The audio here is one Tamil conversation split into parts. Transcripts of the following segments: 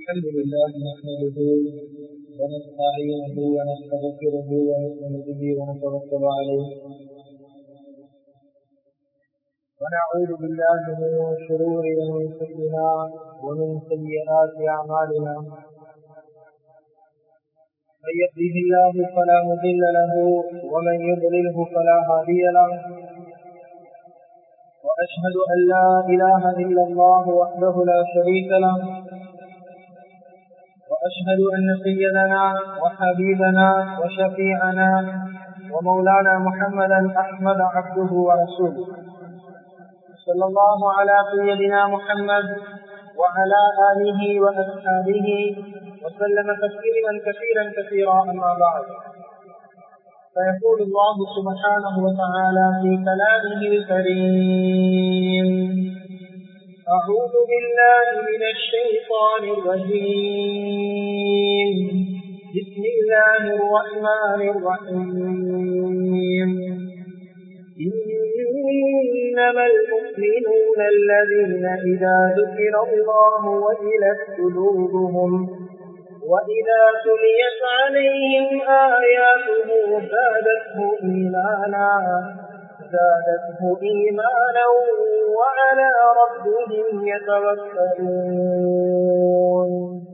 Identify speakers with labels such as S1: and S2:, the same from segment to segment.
S1: الحمد لله نحمده ونستعينه ونستغفره ونؤمن به ونتوكل عليه ونعوذ بالله من شرور انفسنا ومن سيئات اعمالنا من يهده الله فلا مضل له ومن يضلله فلا هادي له واشهد ان لا اله الا الله وحده لا شريك له واشهد ان سيدنا وحبيبنا وشفيعنا ومولانا محمدا احمد عبده ورسوله صلى الله على سيدنا محمد وعلى اله واصحابه وسلم تسليما كثيرا كثيرا اما بعد فيقول الله سبحانه وتعالى في كلامه الكريم أعوذ بالله من الشيطان الرجيم بسم الله الرحمن الرحيم إنما المؤمنون الذين إذا ذكر الله وإلت قلوبهم وإذا تليت عليهم آياته زادته إيمانا زادته إيمانا وعلى ربهم يتوكلون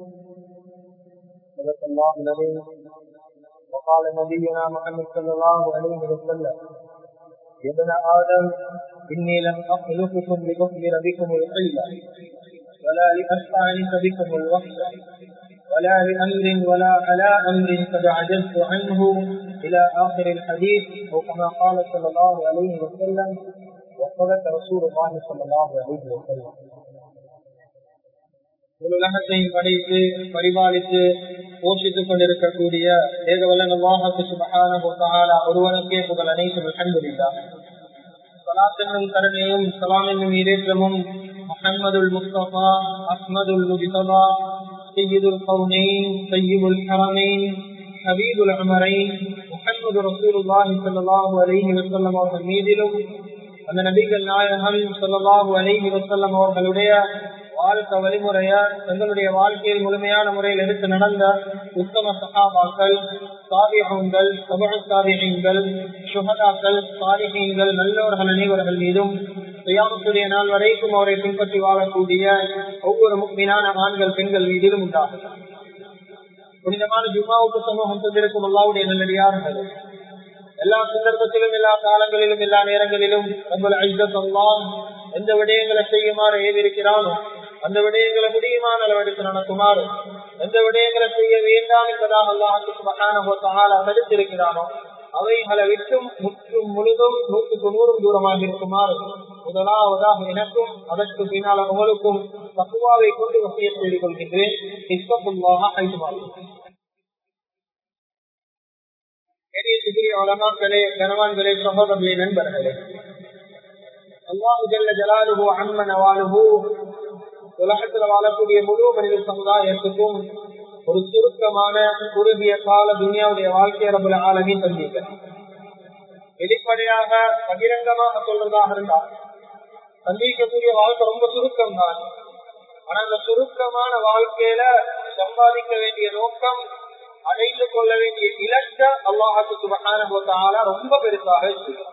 S1: صدق الله العظيم وقال نبينا محمد صلى الله عليه وسلم يا ابن آدم إني لم أخلقكم لأخبر بكم القلة ولا لأستعنف بكم الوحدة ولا لأمر ولا على أمر قد عجزت عنه إلى آخر الحديث أو كما قال صلى الله عليه وسلم وصدق رسول الله صلى الله عليه وسلم உலகத்தையும் படைத்து பரிபாலித்து போஷித்துக் கொண்டிருக்கக்கூடிய ஏகவல்லன் அல்லாஹுக்கு சுபகான ஒருவனுக்கே புகழ் அனைத்தும் அன்புரிந்தார் சலாத்தனும் கருணையும் சலாம் என்னும் இரேற்றமும் முகமதுல் முஸ்தபா அஹ்மதுல் முஜிதபா سيد القونين طيب الحرمين حبيب العمرين محمد رسول الله صلى الله عليه وسلم அவர்கள் மீதிலும் அந்த நபிகள் நாயகம் சொல்லலாஹு அலைஹி வசல்லம் அவர்களுடைய வாழ்க்கை வழிமுறைய தங்களுடைய வாழ்க்கையில் முழுமையான முறையில் எடுத்து நடந்த உத்தம சகாபாக்கள் சாதிகங்கள் சபக சாதிகங்கள் சுகதாக்கள் சாதிகங்கள் நல்லவர்கள் அனைவர்கள் மீதும் சுயாமத்துடைய நாள் வரைக்கும் அவரை பின்பற்றி வாழக்கூடிய ஒவ்வொரு முக்மீனான ஆண்கள் பெண்கள் மீதிலும் உண்டாகும் புனிதமான ஜுமாவுக்கு சமூகம் தந்திருக்கும் அல்லாவுடைய நல்லடியார்கள் எல்லா சந்தர்ப்பத்திலும் எல்லா காலங்களிலும் எல்லா நேரங்களிலும் உங்கள் ஐதத்தல்லாம் எந்த விடயங்களை செய்யுமாறு ஏவிருக்கிறானோ அந்த விடயங்களை முடியுமான அளவெடுத்து நடக்குமாறு எந்த விடயங்களை செய்ய வேண்டாம் என்பதாக அல்லாஹால தடுத்திருக்கிறானோ அவைகளை விட்டும் முற்றும் முழுதும் நூற்றுக்கு நூறும் தூரமாக இருக்குமாறு முதலாவதாக எனக்கும் அதற்கு பின்னால் உங்களுக்கும் தக்குவாவை கொண்டு வசிய செய்து கொள்கின்றேன் இஸ்வத்துல்லாக ஐந்துமாறு வளமாக்களே கனவான்களே சகோதரர்களே நண்பர்களே அல்லாஹு ஜல்ல ஜலாலுஹு அம்மன் அவாலுஹு உலகத்தில் வாழக்கூடிய முழு மனித சமுதாயத்துக்கும் ஒரு சுருக்கமான குறுகிய கால துனியாவுடைய வாழ்க்கை ரபுல ஆலமி சந்திக்க வெளிப்படையாக பகிரங்கமாக சொல்றதாக இருந்தால் சந்திக்கக்கூடிய வாழ்க்கை ரொம்ப சுருக்கம் தான் ஆனா அந்த சுருக்கமான வாழ்க்கையில சம்பாதிக்க வேண்டிய நோக்கம் அடைந்து கொள்ள வேண்டிய இலக்க அல்லாஹாக்கு சுபகான ரொம்ப பெருசாக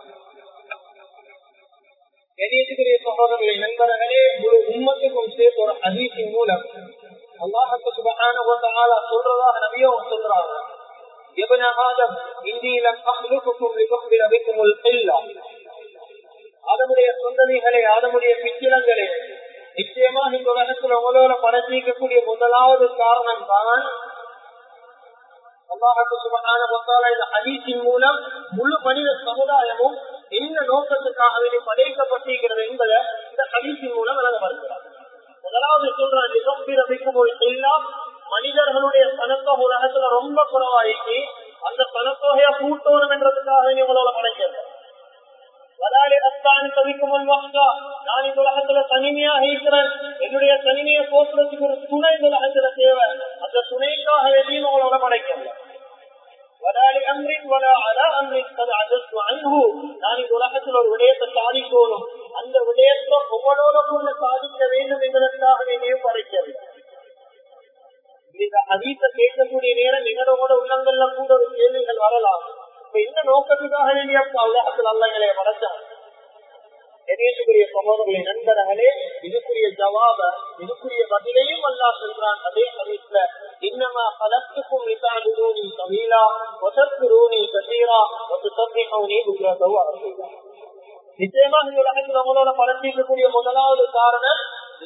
S1: கணியத்துக்குரிய சகோதரர்களை நண்பர்களே ஒரு உண்மத்துக்கும் சேர்த்து ஒரு ஹதீஸின் மூலம் அல்லாஹுக்கு சுபகான சொல்றதாக நபியும் சொல்றாங்க ابن آدم إني لم أخلقكم لأخبر بكم القلة ஆதமுடைய சொந்ததிகளே ஆதமுடைய பிச்சிடங்களே நிச்சயமாக இந்த உலகத்தில் உங்களோட படைச்சிக்கக்கூடிய முதலாவது காரணம் தான் அல்லாஹுக்கு சுபகான இந்த ஹதீஸின் மூலம் முழு மனித சமுதாயமும் என்ன நோக்கத்துக்காக படைக்கப்பட்டிருக்கிறது என்பதை இந்த ஹதீஸின் மூலம் விளங்கப்படுகிறார் முதலாவது சொல்றான் மனிதர்களுடைய சனத்தொகை உலகத்துல ரொம்ப குறவாயிக்கு அந்த சனத்தொகைய கூட்டணும் என்றதுக்காக இவங்களோட படைக்கிறது வதாலி அஸ்தானி தவிக்கும் நான் இந்த உலகத்துல தனிமையாக இருக்கிறேன் என்னுடைய தனிமையை போக்குறதுக்கு ஒரு துணை இந்த உலகத்துல தேவை அந்த துணைக்காக எதையும் உங்களோட படைக்கல வதாலி அம்ரின் வலா அலா அம்ரின் கது அதற்கு அன்பு நான் இந்த உலகத்தில் ஒரு விடயத்தை சாதிக்கணும் அந்த விடயத்தை ஒவ்வொருவரும் சாதிக்க வேண்டும் என்பதற்காக வேண்டியும் படைக்கவில்லை இந்த அதீத கேட்கக்கூடிய நேரம் எங்களோட உள்ளங்கள்ல கூட ஒரு கேள்விகள் வரலாம் இப்ப இந்த நோக்கத்துக்காக வேண்டிய உலகத்தில் அல்லங்களை படைச்சாங்க கணேசுக்குரிய சகோதரர்களை நண்பர்களே இதுக்குரிய ஜவாப இதுக்குரிய பதிலையும் அல்லா சொல்றான் அதே ஹதீஸ்ல இன்னமா பலத்துக்கும் விசாடுனி சமீலா ஒசத்துருனி கசீரா ஒசத்தபிஹவுனி புக்ரதவு அரசீலா நிச்சயமாக இந்த உலகத்தில் நம்மளோட படைச்சிருக்கக்கூடிய முதலாவது காரணம்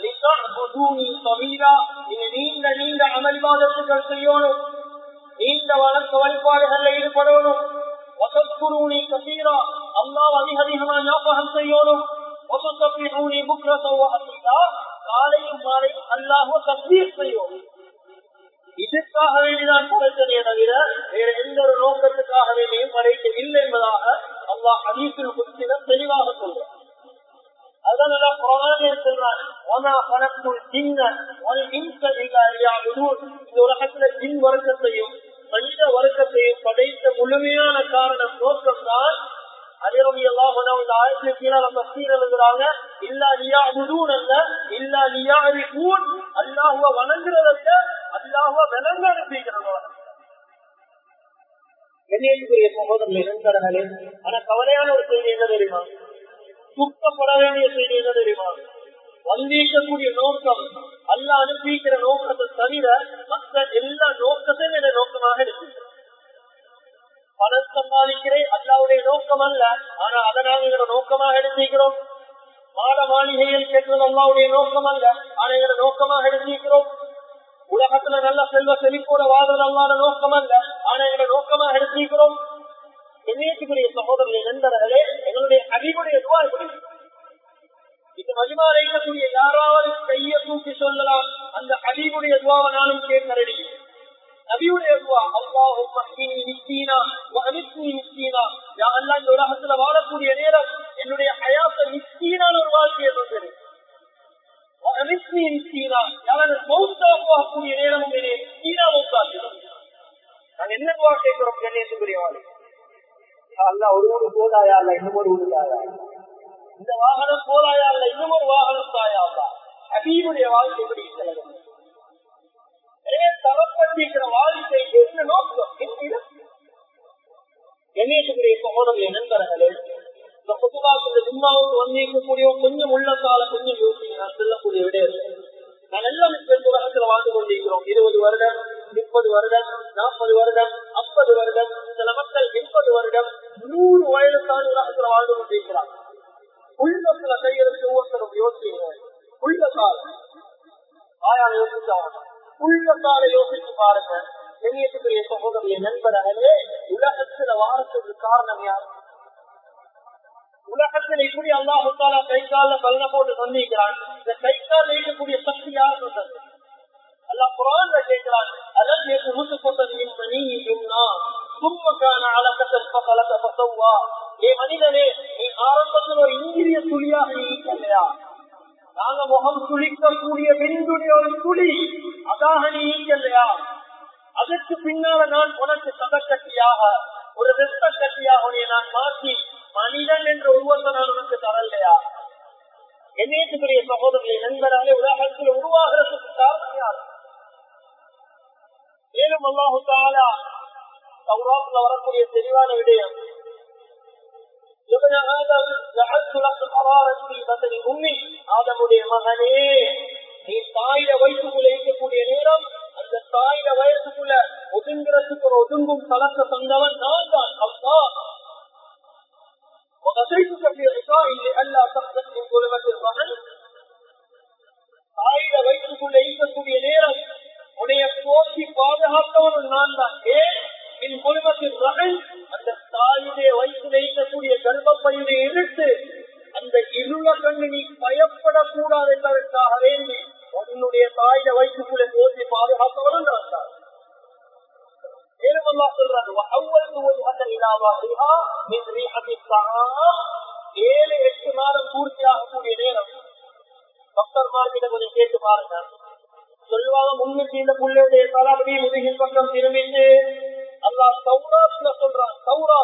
S1: நீண்ட நீண்ட அமல்வாதத்துக்கள் செய்யணும் நீண்ட வழக்க வழிபாடுகள்ல ஈடுபடணும் வசத்குருணி கசீரா அல்லாஹ் அதிக அதிகமா ஞாபகம் செய்யணும் வசத்தபிஹூனி புக்ரதவு அரசீலா காலையும் மாலையும் அல்லாஹோ தஸ்மீர் செய்யணும் இதுக்காக வேண்டிதான் படைத்தனே தவிர வேற எந்த ஒரு நோக்கத்துக்காக வேண்டியும் படைக்க இல்லை என்பதாக அல்லாஹ் ஹதீஸில் குறிப்பிட தெளிவாக சொல்றார் அதனால குரானே சொல்றான் இந்த உலகத்துல ஜின் வர்க்கத்தையும் மனித வர்க்கத்தையும் படைத்த முழுமையான காரணம் நோக்கம் தான் அதிரவி எல்லாம் ஆயிரத்தி கீழே தஸ்தீர் எழுதுறாங்க இல்லா லியா முழுவன் அல்ல இல்லா லியா ஊன் அல்லாஹுவ வணங்குறதல்ல அல்லாஹுவ விளங்க அனுப்பிக்கிறதோ கண்ணியத்துக்குரிய சகோதரர்கள் நண்பர்களே ஆனா கவலையான ஒரு செய்தி என்ன தெரியுமா துக்கப்பட வேண்டிய செய்தி என்ன தெரியுமா வந்திக்கக்கூடிய நோக்கம் அல்ல அனுப்பிக்கிற நோக்கத்தை தவிர மற்ற எல்லா நோக்கத்தையும் என நோக்கமாக இருக்கு பணம் சம்பாதிக்கிறேன் அல்லாவுடைய நோக்கம் அல்ல ஆனா அதை நாங்க எங்களோட நோக்கமாக எடுத்திருக்கிறோம் மாட மாளிகையில் கேட்கிறது அல்லாவுடைய நோக்கம் அல்ல ஆனா எங்களோட நோக்கமாக எடுத்திருக்கிறோம் உலகத்துல நல்ல செல்வ செழிப்போட வாழ்றது அல்லாத நோக்கம் அல்ல ஆனா எங்களோட நோக்கமாக எடுத்திருக்கிறோம் என்னையத்துக்குரிய சகோதரர்களை நண்பர்களே எங்களுடைய அறிவுடைய துவா எப்படி இந்த மதிமாற இருக்கக்கூடிய யாராவது கைய தூக்கி சொல்லலாம் அந்த அறிவுடைய துவாவை நானும் கேட்கறடி நபியுடைய துவா அல்லாஹும் மஹ்யினி மிஸ்கீனா வஅமித்னி மிஸ்கீனா யா அல்லாஹ் இந்த உலகத்துல வாழக்கூடிய நேரம் என்னுடைய ஹயாத்த மிஸ்கீனான ஒரு வாழ்க்கையை தந்தது வஅமித்னி மிஸ்கீனா யாராவது மௌத்தா போகக்கூடிய நேரமும் என்னை மிஸ்கீனா மௌத்தாக்கிறோம் நாங்க என்ன துவா கேட்கிறோம் கண்ணியத்துக்குரிய வாழ்க்கை அல்ல ஒரு ஊரு போதாயா இல்ல இன்னும் ஒரு ஊரு தாயா இந்த வாகனம் போதாயா இல்ல இன்னும் ஒரு வாகனம் தாயா ஹபீபுடைய வாழ்க்கை எப்படி செலவு தரப்பட்டிருக்கிற வாழ்க்கை என்ன நோக்கம் கணேசனுடைய சகோதரர்களை நண்பர்களே இந்த புதுவாக்கு ஜிம்மாவுக்கு வந்திருக்கக்கூடிய கொஞ்சம் உள்ள கால கொஞ்சம் யோசிக்க நான் சொல்லக்கூடிய விடையில நான் எல்லாம் இந்த உலகத்துல வாழ்ந்து கொண்டிருக்கிறோம் இருபது வருடம் முப்பது வருடம் நாற்பது வருடம் ஐம்பது வருடம் சில மக்கள் எண்பது வருடம் நூறு வயது தான் உலகத்துல வாழ்ந்து கொண்டிருக்கிறார் உள்ளத்துல கையெழுத்து ஒவ்வொருத்தரும் யோசிங்க உள்ள காலம் ஆயா யோசிச்சாங்க உள்ள கால யோசிச்சு பாருங்க கண்ணியத்துக்குரிய சகோதரிய நண்பர்களே உலகத்துல வாரத்துக்கு காரணம் யார் உலகத்தில் இப்படி அல்லாஹால கை கால கல்ல போட்டு சந்திக்கிறான் இந்த கை கால இருக்கக்கூடிய சக்தி யார் சொல்றது அல்லா குரான் கேட்கிறான் அலம் நேற்று நூத்து கொண்டதையும் மணியும்னா சும்மக்கான அலக்கத்தில் பசலக்க பசவா ஏ மனிதனே நீ ஆரம்பத்தில் ஒரு இந்திரிய துளியாக நீ இல்லையா நாங்க முகம் துளிக்கக்கூடிய விந்துடைய ஒரு துளி அதாக நீ இல்லையா அதற்கு பின்னால நான் உனக்கு சதக்கட்டியாக ஒரு வெப்ப கட்டியாக உன்னை நான் மாற்றி மனிதன் என்ற உருவத்தை நான் உனக்கு தரலையா என்னேற்றுக்குரிய சகோதரர்களை நண்பராலே உலகத்தில் உருவாகிறதுக்கு காரணம் யார் மேலும் அல்லாஹு தாலா சௌராத்துல வரக்கூடிய தெளிவான விடயம் ஆதமுடைய மகனே நீ தாயில வயிற்றுக்குள்ள இருக்கக்கூடிய நேரம் அந்த தாயில வயசுக்குள்ள ஒதுங்கிறதுக்கு ஒரு ஒதுங்கும் தளத்தை தந்தவன் நான் தான் அப்பா وغسيتك في عصائي لئلا تخرج من ظلمة الرحم தாயில வயிற்றுக்குள்ள இருக்கக்கூடிய நேரம் உடைய போக்கி பாதுகாத்தவனும் நான் தான் ஏன் என் குடும்பத்தின் மகன் அந்த தாயுடைய வயிற்றுல இருக்கக்கூடிய கர்ப்பப்பையுடைய இருட்டு அந்த இருள கண்டு நீ பயப்படக்கூடாது என்பதற்காக வேண்டி உன்னுடைய தாயில வயிற்றுக்குள்ள போக்கி பாதுகாத்தவனும் நான் தான் மேலும் அல்லா சொல்றாரு ஏழு எட்டு மாதம் பூர்த்தி ஆகக்கூடிய நேரம் டாக்டர்மார்கிட்ட கொஞ்சம் கேட்டு பாருங்க சொல்லுவாங்க முன்னுக்கு இந்த புள்ளையுடைய தலாபதி முதுகின் பக்கம் திரும்பிட்டு அல்லா சௌராத்துல சொல்றான் சௌரா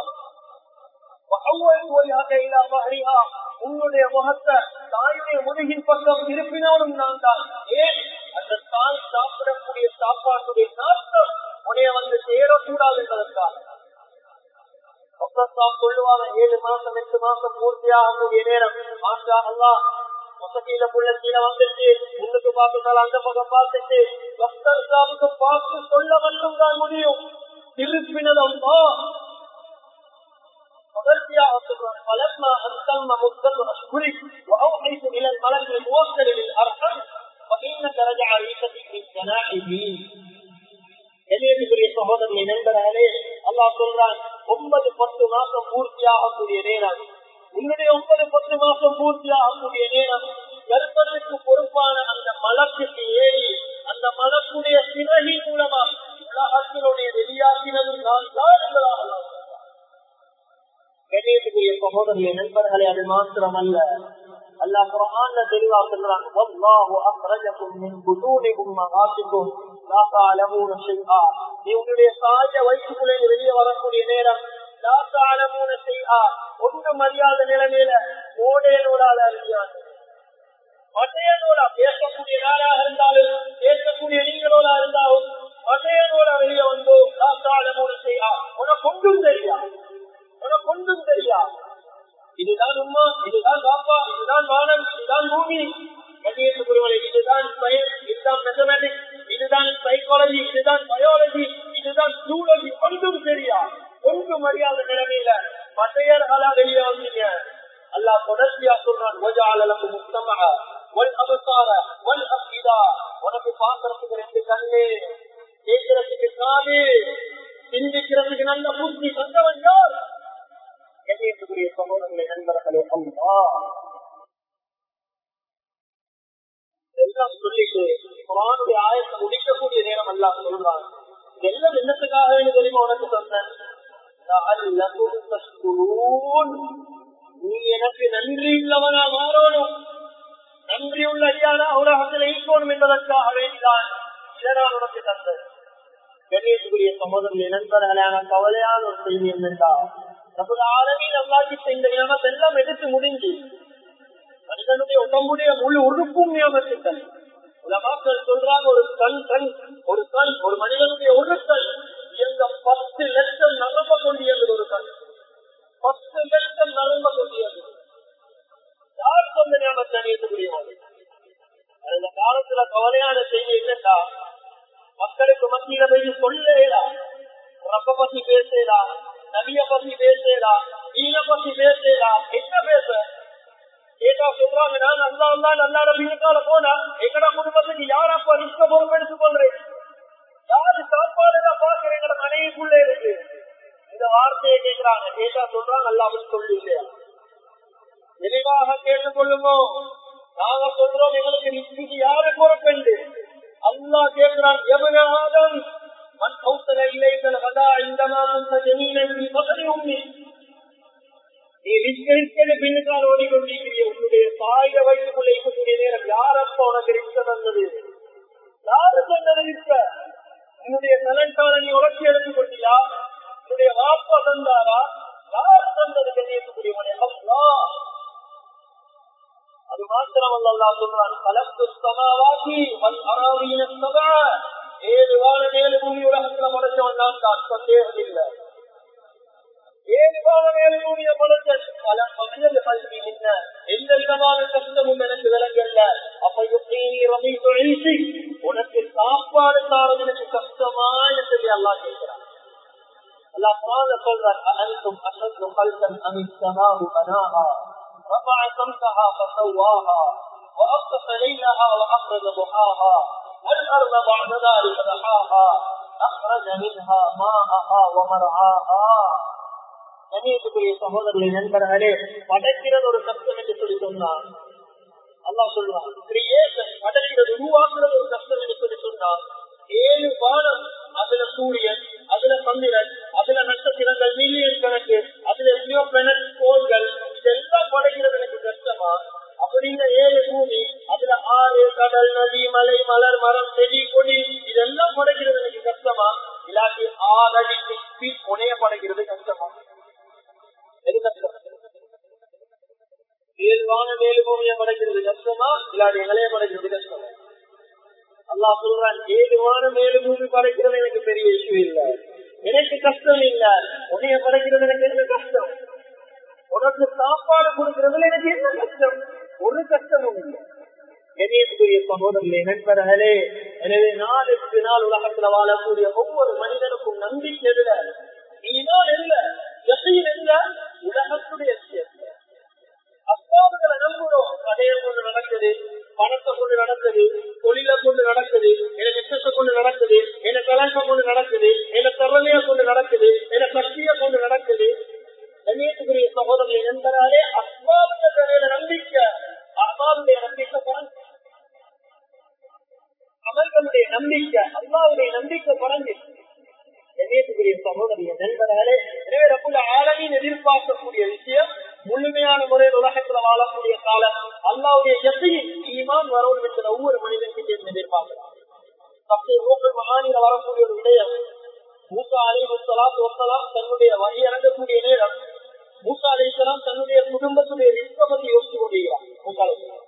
S1: உன்னுடைய முகத்தை தாயுடைய முதுகின் பக்கம் திருப்பினாலும் நான் தான் ஏன் அந்த தாய் சாப்பிடக்கூடிய சாப்பாட்டுடைய சொல்லுவாங்க ஏழு மாசம் எட்டு மாசம் பூர்த்தியாகக்கூடிய நேரம் மாஷா அல்லா மொசக்கீழ புள்ள கீழே வந்துட்டு முன்னுக்கு பார்த்துட்டால் அந்த பக்கம் பார்த்துட்டு டாக்டர் சாவுக்கு பார்த்து சொல்ல மட்டும் தான் முடியும் திருப்பினது அம்மா தொடர்ச்சியாக சொல்றாங்க பலர்மா அந்தம் முத்தம் அஷ்குரி وأوحيت إلى الملك الموكل بالأرحم فإنك رجع ريشة من جناحه கண்ணியத்துக்குரிய சகோதரனை நண்பர்களே அல்லாஹ் சொல்றான் ஒன்பது பத்து மாசம் பூர்த்தியாகக்கூடிய நேரம் உன்னுடைய ஒன்பது பத்து மாசம் பூர்த்தியாகக்கூடிய நேரம் கர்ப்பனுக்கு பொறுப்பான அந்த மலக்குக்கு ஏறி அந்த மலக்குடைய சிறகி மூலமா உலகத்தினுடைய வெளியாகினதும் நான் தான் என்பதாக கண்ணியத்துக்குரிய சகோதரர்களை நண்பர்களே அது மாத்திரம் அல்ல அல்லாஹ் குர்ஆன்ல தெளிவா சொல்றான் வல்லாஹு அக்ரஜகும் மின் புதூனி உம்மஹாத்திக்கும் லா தஅலமூன ஷைஆ நீ உன்னுடைய தாய வயிற்றுக்குள்ளே வெளியே வரக்கூடிய நேரம் லா தஅலமூன ஷைஆ ஒன்றும் அறியாத நிலைமையில ஓடேனோடால அறியாது மட்டையனோட பேசக்கூடிய நாளாக இருந்தாலும் பேசக்கூடிய நீங்களோட இருந்தாலும் மட்டையனோட வெளியே வந்தோ லா தஅலமூன ஷைஆ உனக்கு ஒன்றும் தெரியாது உனக்கு ஒன்றும் தெரியாது இதுதான் உமா இதுதான் பாப்பா இதுதான் வானம் இதுதான் பூமி கண்ணியத்துக்குரியவரை இதுதான் சயின்ஸ் இதுதான் மேத்தமேட்டிக்ஸ் இதுதான் சைக்காலஜி இதுதான் பயாலஜி இதுதான் ஜூலஜி ஒன்றும் தெரியா ஒன்றும் அறியாத நிலைமையில மட்டையர்களா வெளியே வந்தீங்க அல்லாஹ் தொடர்ச்சியா சொல்றான் ஒஜாலக்கு முத்தமாக ஒல் அபசார ஒல் அப்கிதா உனக்கு பாக்குறதுக்கு ரெண்டு கண்ணு கேட்கறதுக்கு காது சிந்திக்கிறதுக்கு நல்ல புத்தி தந்தவன் யார் கண்ணியத்துக்குரிய சகோதரர்களை நண்பர்களே அல்லா எல்லாம் சொல்லிட்டு குரானுடைய ஆயத்தை முடிக்கக்கூடிய நேரம் எல்லாம் சொல்றான் எல்லாம் என்னத்துக்காக எனக்கு தெரியுமா உனக்கு சொன்னேன் நீ எனக்கு நன்றி உள்ளவனா மாறணும் நன்றி உள்ள அடியானா உலகத்தில் ஈக்கணும் என்பதற்காக வேண்டிதான் இதை நான் உனக்கு தந்தேன் கண்ணியத்துக்குரிய சகோதரர்களை நண்பர்களான கவலையான ஒரு செய்தி என்னென்றா நமது ஆளுமையில் அல்லாஹித்த இந்த நியமத்தை எல்லாம் எடுத்து முடிஞ்சு மனிதனுடைய உடம்புடைய முழு உறுப்பும் நியமத்துக்கள் உலமாக்கள் சொல்றாங்க ஒரு கண் கண் ஒரு கண் ஒரு மனிதனுடைய ஒரு கண் இந்த பத்து லட்சம் நரம்ப கொண்டியது ஒரு கண் பத்து லட்சம் நரம்ப கொண்டியது யார் சொந்த நியமத்தை அணியக்கூடியவங்க அந்த காலத்துல கவலையான செய்தி என்னன்னா மக்களுக்கு மத்தியில போய் சொல்லலாம் ரப்ப பத்தி பேசலாம் நபிய பத்தி பேசலாம் நீல பத்தி பேசலாம் என்ன பேச கேட்டா சொல்றாங்க நான் நல்லா இருந்தா நல்லாட பின்னுக்கால போனா எங்கட குடும்பத்துக்கு யாரப்பா ரிஸ்க பொறுப்பெடுத்துக் கொள்றேன் யாரு சாப்பாடுதான் பாக்குறேன் எங்கட மனைவிக்குள்ளே இருக்கு இந்த வார்த்தையை கேட்கிறாங்க கேட்டா சொல்றாங்க நல்லா அப்படின்னு சொல்லி இல்லையா தெளிவாக கேட்டுக்கொள்ளுமோ நாங்க சொல்றோம் எங்களுக்கு ரிஸ்க்கு யாரு பொறுப்பெண்டு அல்லா கேட்கிறான் எவனாதம் من أوصل إليك الغداء عندما كنت جميلا في بطن أمي நீ ரிஸ்கரிக்கிறது பின்னுக்கால் ஓடிக்கொண்டிருக்கிற உன்னுடைய தாய வயிற்றுக்குள்ள இருக்கக்கூடிய நேரம் யாரப்ப உனக்கு ரிஸ்க தந்தது யாரு தந்தது ரிஸ்க உன்னுடைய நலன்கால நீ உலர்ச்சி எடுத்துக் கொண்டியா உன்னுடைய வாப்பா தந்தாரா யாரு தந்தது கண்ணியத்துக்குரியவனே அல்லா அது மாத்திரம் அல்லா சொல்றான் கலப்பு சமாவாக்கி வல் அராவியின சபா ஏழு வாழ ஏழு பூமி உலகத்துல படைச்சவன் நான் தான் சந்தேகம் இல்லை ஏழு வாழ ஏழு பூமியை படைச்ச பல மனிதர்கள் என்ன எந்த விதமான கஷ்டமும் எனக்கு விளங்கல்ல அப்ப எப்படி ரவி தொழில்சி உனக்கு சாப்பாடு தாரது எனக்கு கஷ்டமா என்று சொல்லி அல்லா கேட்கிறான் அல்லா குரான் சொல்றான் அனைத்தும் அசத்தும் கல்சன் அமித்தமாக பனாகா رفع سمكها فسواها وأغطش ليلها وأخرج ضحاها والأرض بعد ذلك دحاها أخرج منها ماءها ومرعاها கண்ணியத்துக்குரிய சகோதரர்களை நண்பர்களே படைக்கிறது ஒரு கஷ்டம் என்று சொல்லி சொன்னான் அல்லா சொல்றான் கிரியேஷன் படைக்கிறது உருவாக்குறது ஒரு கஷ்டம் என்று சொல்லி சொன்னான் ஏழு வானம் அதுல சூரியன் அதுல சந்திரன் அதுல நட்சத்திரங்கள் மில்லியன் கணக்கு அதுல எத்தனையோ பிளானட் கோள்கள் இதெல்லாம் படைக்கிறது எனக்கு கஷ்டமா அப்படிங்கிற ஏழு பூமி அதுல ஆறு கடல் நதி மலை மலர் மரம் செடி கொடி இதெல்லாம் படைக்கிறது எனக்கு கஷ்டமா இல்லாட்டி ஆறடி சுத்தி புனைய படைக்கிறது கஷ்டமா எது கஷ்டம் ஏழ்வான மேலு பூமியை படைக்கிறது கஷ்டமா இல்லாட்டி இலைய படைக்கிறது கஷ்டமா அல்லா சொல்றான் ஏழுவான மேலு பூமி படைக்கிறது எனக்கு பெரிய இஷ்யூ இல்ல எனக்கு கஷ்டம் இல்ல உன்னைய படைக்கிறது எனக்கு என்ன கஷ்டம் கொடுக்கறதுல எனக்கு என்ன கஷ்டம் ஒரு கஷ்டமும் இல்லை கணேசுக்குரிய சகோதரர்களே நண்பர்களே எனவே நாளுக்கு நாள் உலகத்துல வாழக்கூடிய ஒவ்வொரு மனிதனுக்கும் நம்பிக்கை எதுல ஈமான் இல்ல எசையில் இல்ல உலகத்துடைய விஷயம் அப்பாவுகளை நம்புறோம் கடையை கொண்டு நடக்குது பணத்தை கொண்டு நடக்குது தொழிலை கொண்டு நடக்குது என நெச்சத்தை கொண்டு நடக்குது என கலக்கம் கொண்டு நடக்குது என திறமைய கொண்டு நடக்குது என சக்தியை கொண்டு நடக்குது கண்ணியத்துக்குரிய சகோதரர்களை நண்பராலே அப்பாவுடைய நம்பிக்கை அப்பாவுடைய நம்பிக்கை குறைஞ்சு அமல்களுடைய நம்பிக்கை அல்லாவுடைய நம்பிக்கை குறைஞ்சு கண்ணியத்துக்குரிய சகோதரிய நண்பர்களே எனவே ரப்புல ஆலமின் எதிர்பார்க்கக்கூடிய விஷயம் முழுமையான முறையில் உலகத்துல வாழக்கூடிய காலம் அல்லாவுடைய எத்தையும் ஈமான் வரணும் என்கிற ஒவ்வொரு மனிதன்கிட்டையும் எதிர்பார்க்கலாம் தப்பை ஒவ்வொரு மகானில வரக்கூடிய ஒரு விடயம் மூசா அலி முத்தலாத் ஒத்தலாம் தன்னுடைய வழி இறங்கக்கூடிய நேரம் மூசா அலிசலாம் தன்னுடைய குடும்பத்துடைய ரிஸ்கபதி யோசிச்சு கொண்டிருக்கிறார் மூசா அலிசலாம்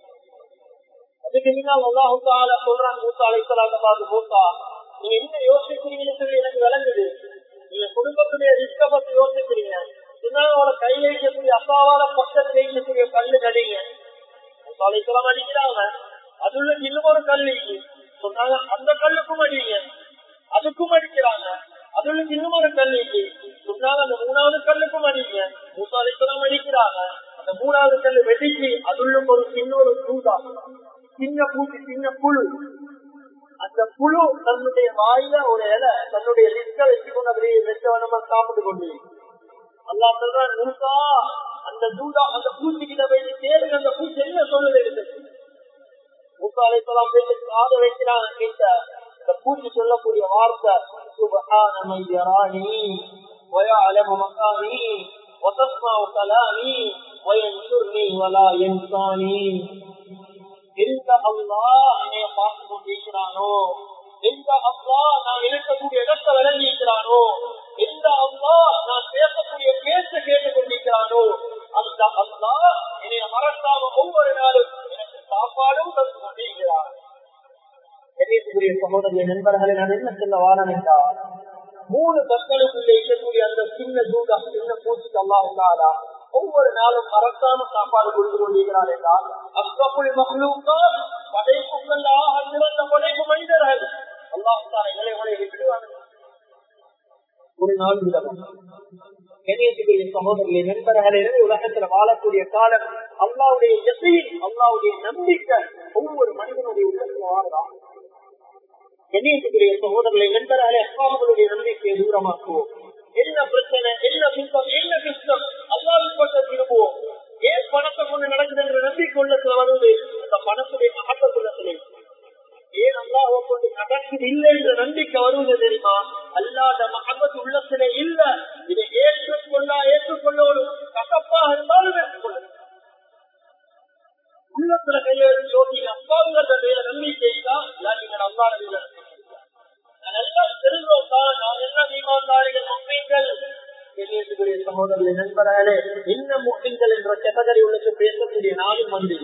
S1: அதுக்கு முன்னால் அல்லாஹு தாலா சொல்றாங்க மூசா அலிசலாத்த பார்த்து மூசா நீங்க என்ன யோசிக்கிறீங்கன்னு சொல்லி எனக்கு விளங்குது நீங்க குடும்பத்துடைய ரிஸ்க பத்தி யோசிக்கிறீங்க இதனால கையில இருக்கக்கூடிய அப்பாவால பக்கத்துல இருக்கக்கூடிய கல்லு கடிங்க மூசா அலிசலாம் அடிக்கிறாங்க அதுல இன்னும் ஒரு கல் சொன்னாங்க அந்த கல்லுக்கும் அடிங்க அதுக்கும் அடிக்கிறாங்க அதுல இன்னும் ஒரு கல் சொன்னாங்க அந்த மூணாவது கல்லுக்கும் அடிங்க மூசா அலிசலாம் அடிக்கிறாங்க அந்த மூணாவது கல் வெடிச்சு அதுள்ளும் ஒரு சின்ன ஒரு சூதா சின்ன பூச்சி சின்ன புழு அந்த புழு தன்னுடைய வாயில ஒரு இலை தன்னுடைய லிஸ்ட வச்சுக்கொண்டு அப்படியே வெச்சவனமா சாப்பிட்டு கொண்டு அல்லா சொல்றான் மூசா அந்த தூதா அந்த பூச்சி கிட்ட போய் கேளுங்க அந்த பூச்சி என்ன சொல்லுது மூசா அலைசலாம் போயிட்டு காத வைக்கிறாங்க கிட்ட இந்த பூச்சி சொல்லக்கூடிய வார்த்தை சுபஹான யரானி ويعلم مقامي وتسمع كلامي وينصرني ولا ينساني எந்த அல்லா என்னைய பார்த்து கொண்டிருக்கிறானோ எந்த அல்லா நான் இருக்கக்கூடிய இடத்தை விளங்கியிருக்கிறானோ எந்த அல்லா நான் பேசக்கூடிய பேச்ச கேட்டுக் கொண்டிருக்கிறானோ அந்த அல்லா என்னைய மறக்காம ஒவ்வொரு நாளும் எனக்கு சாப்பாடும் தந்து கொண்டிருக்கிறார் கணேசகுரிய சகோதரிய நண்பர்களை நான் என்ன சொல்ல வாரம் என்றால் மூணு கற்களுக்குள்ளே இருக்கக்கூடிய அந்த சின்ன தூதா சின்ன பூச்சிக்கு அல்லா உள்ளாதா ஒவ்வொரு நாளும் மறக்காம சாப்பாடு கொடுத்து கொண்டிருக்கிறார் என்றால் அஸ்வப்புள் மகளுக்கோ படைப்புகள் ஆக சிறந்த படைப்பு மனிதர்கள் அல்லாஹால இளைவனை விடுவாங்க ஒரு நாள் விடலாம் கணியத்துக்குரிய சகோதரர்களை நண்பர்களே உலகத்துல வாழக்கூடிய காலம் அல்லாவுடைய எசையில் அல்லாவுடைய நம்பிக்கை ஒவ்வொரு மனிதனுடைய உள்ளத்துல வாழலாம் கண்ணியத்துக்குரிய சகோதரர்களை நண்பர்களே அப்பாவுடைய நம்பிக்கையை தூரமாக்குவோம் என்ன பிரச்சனை என்ன சுத்தம் என்ன கஷ்டம் அல்லாவின் பக்கம் திரும்புவோம் ஏன் பணத்தை கொண்டு நடக்குது என்ற நம்பிக்கை உள்ளத்துல வருவது அந்த பணத்துடைய மகத்துவத்துல ஏன் அல்லாஹ் கொண்டு நடக்குது இல்லை என்ற நம்பிக்கை வருவது தெரியுமா அல்லாத மகத்து உள்ளத்திலே இல்ல இதை ஏற்றுக்கொள்ளா ஏற்றுக்கொள்ளோடும் கசப்பாக இருந்தாலும் ஏற்றுக்கொள்ள உள்ளத்துல கையை யோசிங்க அப்பாவுங்க மேல நம்பிக்கை தான் நீங்கள் அல்லாத எல்லாம் தெரிஞ்சோம் தான் நான் எல்லாம் ஈமான்தாரிகள் முஸ்லீம்கள் சகோதரர்களை நண்பர்களே இன்னும் முஸ்லீம்கள் என்ற கேட்டகரி உள்ளது பேசக்கூடிய நாளும் வந்து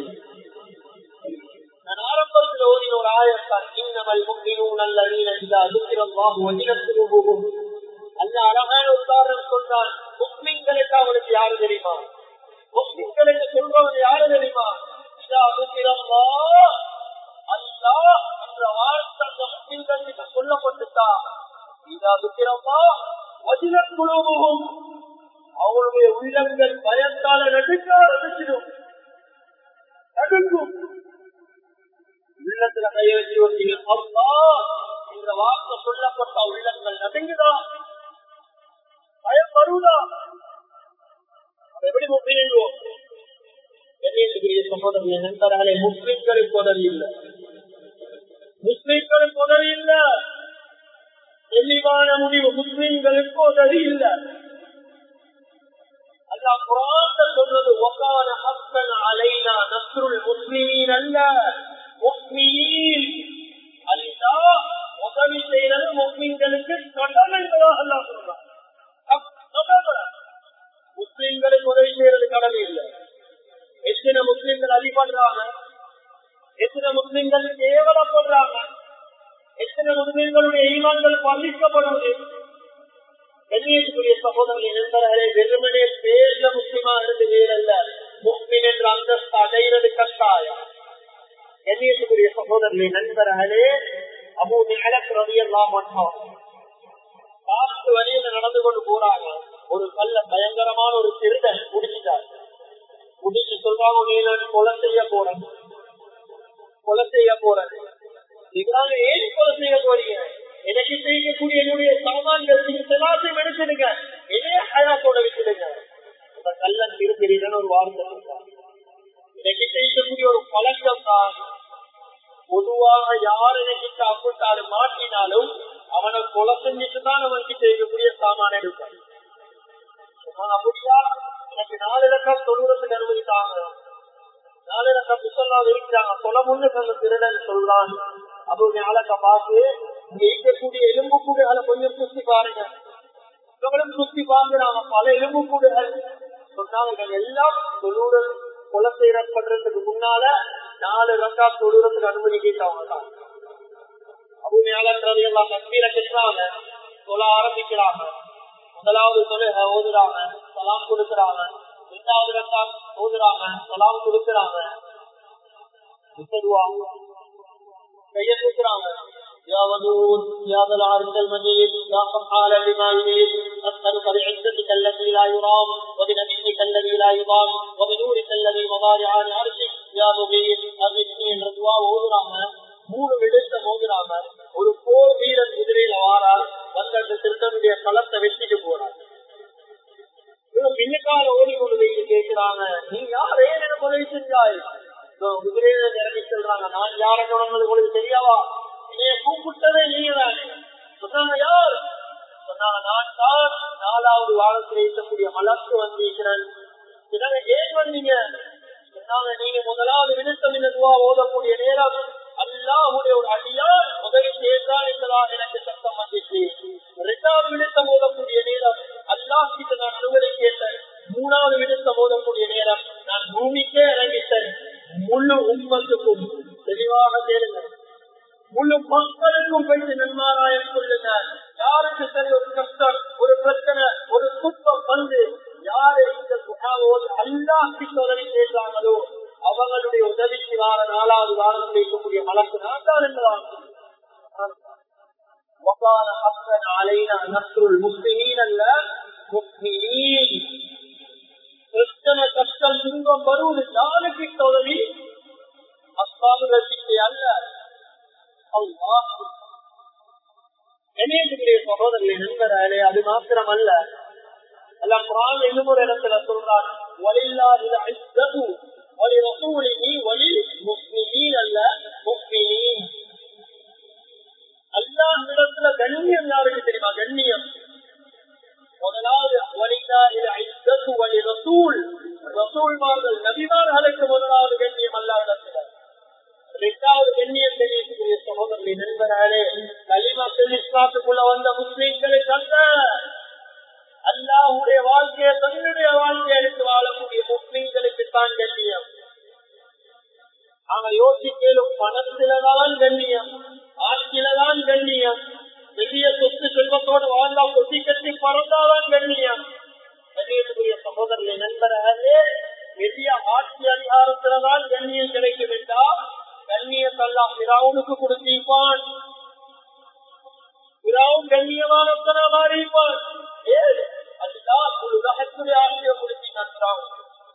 S1: நான் ஆரம்பத்தில் ஓதின ஒரு ஆயத்தான் இன்னமல் முக்மினும் நல்ல அதுக்கிரம் போகும் அல்ல அழகான உதாரணம் சொல்றான் முஸ்லிம்களுக்கு அவனுக்கு யாரு தெரியுமா முஸ்லிம்களுக்கு சொல்றவன் யாரு தெரியுமா அதுக்கிரம் அல்லா என்ற வார்த்தை அந்த முஸ்லிம்களுக்கு சொல்லப்பட்டுட்டா இதுக்கிறப்பா வஜில குழுவும் அவருடைய உள்ளங்கள் பயத்தால நடுக்க ஆரம்பிச்சிடும் நடுக்கும் உள்ளத்துல கைய வச்சு வச்சீங்க அப்பா இந்த வார்த்தை சொல்லப்பட்ட உள்ளங்கள் நடுங்குதா பயம் வருதா எப்படி முஸ்லீம் கண்ணியத்துக்குரிய சகோதரர்கள் நண்பர்களே முஸ்லிம்களுக்கு உதவி இல்லை முஸ்லிம்களுக்கு உதவி இல்லை தெளிவான முடிவு முஸ்லிம்களுக்கு உதவி இல்லை அல்லா குரான் சொல்றது ஒக்கான ஹக்கன் அலைனா நஸ்ருல் முஸ்லிமீன் அல்ல முஸ்லிமீன் அல்லா உதவி செய்யறது முஸ்லிம்களுக்கு கடமை என்பதாக அல்லா சொல்றான் முஸ்லிம்களுக்கு உதவி செய்யறது கடமை இல்லை எத்தனை முஸ்லிம்கள் அடிபடுறாங்க எத்தனை முஸ்லிம்கள் கேவலப்படுறாங்க எத்தனை முஸ்லிம்களுடைய ஈமான்கள் பழிக்கப்படுவது கண்ணியத்துக்குரிய சகோதரர்கள் நண்பர்களே வெறுமனே பேர்ல முஸ்லிமா இருந்து வேறல்ல முஸ்லிம் என்ற அந்தஸ்து அடைகிறது கட்டாயம் கண்ணியத்துக்குரிய சகோதரர்களே நண்பர்களே அபு நிகழக் ரவியெல்லாம் மட்டும் காட்டு வழியில நடந்து கொண்டு போறாங்க ஒரு கல்ல பயங்கரமான ஒரு திருடன் குடிச்சிட்டார் குடிச்சு சொல்றாங்க நீ நான் கொலை செய்ய போறேன் கொலை செய்ய போறேன் இதனால ஏன் கொலை செய்ய போறீங்க எனக்கு செய்யக்கூடிய என்னுடைய சாமான்கள் நீங்க எல்லாத்தையும் எடுத்துடுங்க இதே ஹயாத்தோட விட்டுடுங்க அந்த கல்லன் திருப்பிரின்னு ஒரு வார்த்தை சொல்றாங்க எனக்கு செய்யக்கூடிய ஒரு பழக்கம் தான் பொதுவாக யார் எனக்கு அப்பிட்டாலும் மாட்டினாலும் அவனை கொலை செஞ்சுட்டு தான் அவனுக்கு செய்யக்கூடிய சாமான எடுப்பான் அப்படியா எனக்கு நாலு லட்சம் தொழுவத்துக்கு அனுமதித்தாங்க நாலு லட்சம் புத்தலாம் இருக்கிறாங்க கொலை முன்னு அந்த திருடன் சொல்றான் அப்போ ஞாலத்தை பார்த்து இங்க இருக்கக்கூடிய எலும்பு கூடுகளை கொஞ்சம் சுத்தி பாருங்க இவங்களும் சுத்தி பார்க்கிறாங்க பல எலும்பு கூடுகள் சொன்னாங்க எல்லாம் தொழுவுடன் கொலை செய்யப்படுறதுக்கு முன்னால நாலு ரக்கா தொழுறதுக்கு அனுமதி கேட்டவங்க தான் அபுமையாளர் எல்லாம் கம்பீர கட்டுறாங்க சொல்ல ஆரம்பிக்கிறாங்க முதலாவது தொழுக ஓதுறாங்க சலாம் கொடுக்கறாங்க இரண்டாவது ரக்கா ஓதுறாங்க சலாம் கொடுக்கறாங்க முத்தருவாங்க கைய தூக்குறாங்க يا ودود يا ذا العرش المجيد يا فعال لما يريد اسالك بعزتك التي لا يرام وبنبيك الذي لا يضام وبنورك الذي مضارع عن عرشك يا مغيث اغثني என்ற துவா ஓதுறாங்க மூணு விடுத்த மோதுறாங்க ஒரு போர் வீரன் குதிரையில வாரால் வந்து அந்த திருத்தனுடைய களத்தை வெட்டிட்டு போறாங்க பின்னுக்கால ஓடி கொண்டு போய் கேட்கிறாங்க நீ யாரே எனக்கு உதவி செஞ்சாய் குதிரையில இறங்கி சொல்றாங்க நான் யார தொடர்ந்தது உங்களுக்கு தெரியாவா என்னைய கூப்பிட்டதே நீங்க தானே சொன்னாங்க யார் சொன்னாங்க நான் தான் நாலாவது வாரத்தில் இருக்கக்கூடிய மலர்த்து வந்திருக்கிறேன் இதனை ஏன் வந்தீங்க சொன்னாங்க நீங்க முதலாவது விழுத்தம் இந்த துவா ஓதக்கூடிய நேரம் அல்லாஹுடைய ஒரு அடியார் உதவி செய்தான் என்பதாக எனக்கு சத்தம் வந்துச்சு இரண்டாவது விழுத்தம் ஓதக்கூடிய நேரம் அல்லாஹ் கிட்ட நான் அனுமதி கேட்டேன் மூணாவது விழுத்தம் ஓதக்கூடிய நேரம் நான் பூமிக்கே இறங்கிட்டேன் முழு உண்மத்துக்கும் தெளிவாக கேளுங்க முழு மக்களுக்கும் போயிட்டு நன்மாராயம் சொல்லுங்க யாருக்கு சரி ஒரு கஷ்டம் ஒரு பிரச்சனை ஒரு துன்பம் வந்து யாரு இந்த துகாவோடு அல்லாஹி உதவி செய்கிறாங்களோ அவங்களுடைய உதவிக்கு வார நாலாவது வாரத்தில் இருக்கக்கூடிய மலக்கு நான் தான் என்பதான் وقال حقا علينا نصر المسلمين அல்ல முஸ்லிமீன் பிரச்சனை கஷ்டம் துன்பம் வருவது யாருக்கு உதவி அஸ்தாபுகள் அல்ல இணையத்துக்குரிய சகோதரர்களை நண்பராலே அது மாத்திரம் அல்ல அல்ல குரான் இன்னும் ஒரு இடத்துல சொல்றான் வலில்லாத ஐஸ்தகு வலி ரசூலினி வலி முஸ்லிமீன் அல்ல முஸ்லிமீன் அல்லாஹ் இடத்துல கண்ணியம் யாருக்கு தெரியுமா கண்ணியம் முதலாவது வலில்லாத ஐஸ்தகு வலி ரசூல் ரசூல்மார்கள் நபிமார்களுக்கு முதலாவது கண்ணியம் அல்லா இடத்துல இரண்டாவது கண்ணியம் தெரியக்கூடிய சகோதரர்களை நண்பர்களே கலிமாத்தில் இஸ்லாத்துக்குள்ள வந்த முஸ்லீம்களை தந்த அல்லாஹுடைய வாழ்க்கையை தன்னுடைய வாழ்க்கையை எடுத்து வாழக்கூடிய முஸ்லீம்களுக்கு தான் கண்ணியம் நாங்கள் யோசிக்கலும் பணத்தில்தான் கண்ணியம் ஆட்சியில்தான் கண்ணியம் பெரிய சொத்து செல்வத்தோடு வாழ்ந்தா கொட்டி கட்டி பறந்தாதான் கண்ணியம் கண்ணியத்துக்குரிய சகோதரர்களை நண்பர்களே பெரிய ஆட்சி அதிகாரத்தில்தான் கண்ணியம் கிடைக்கும் என்றால் கண்ணியத்தெல்லாம் பிராவுனுக்கு கொடுத்திருப்பான் பிராவும் கண்ணியமானத்தனா மாறிப்பான் அதுதான் ஒரு ரகத்துடைய ஆட்சியை கொடுத்தினான்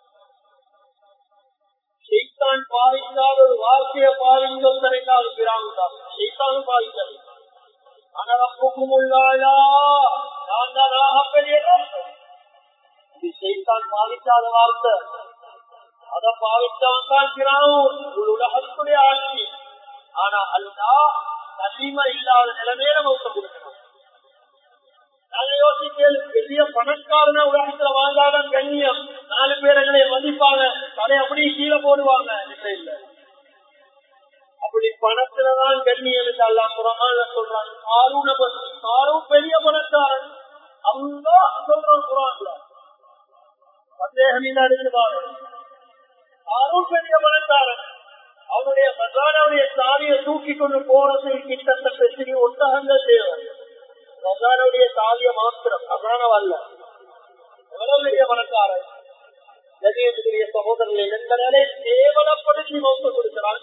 S1: ஷெய்தான் பாதிக்காத ஒரு வாழ்க்கையை பாதிக்கும் தரைக்காது பிராவும் தான் ஷெய்தானும் பாதிக்காது அனரப்புக்கும் உள்ளாயா நான் தான் ஆகப்பெரிய இது ஷெய்தான் பாதிக்காத வார்த்தை அதை பாவித்தவன் தான் பிராவும் ஒரு உலகத்துடைய ஆட்சி ஆனா அல்லா நலிமை இல்லாத நிலைமையில மௌத்த கொடுக்கணும் நாங்க யோசிக்கல் பெரிய பணக்காரன உலகத்துல வாழ்ந்தாதான் கண்ணியம் நாலு பேர் எங்களை மதிப்பாங்க அதை அப்படியே கீழே போடுவாங்க இல்லை இல்ல அப்படி பணத்துலதான் கண்ணியம் என்று அல்லா குரான சொல்றாங்க காரூன பத்தி காரும் பெரிய பணக்காரன் அல்லா சொல்றான் குரான்ல சந்தேகம் இல்லாத பாருங்க ஆறும் பெரிய பணக்காரன் அவனுடைய மசானாவுடைய சாவியை தூக்கி கொண்டு போறது கிட்டத்தட்ட சிறிய ஒட்டகங்கள் தேவை மசானாவுடைய தாலிய மாத்திரம் அதானவல்ல எவ்வளவு பெரிய பணக்காரர் கஜேந்திரிய சகோதரர்களை நண்பர்களே கேவலப்படுத்தி மௌத்த கொடுக்கிறான்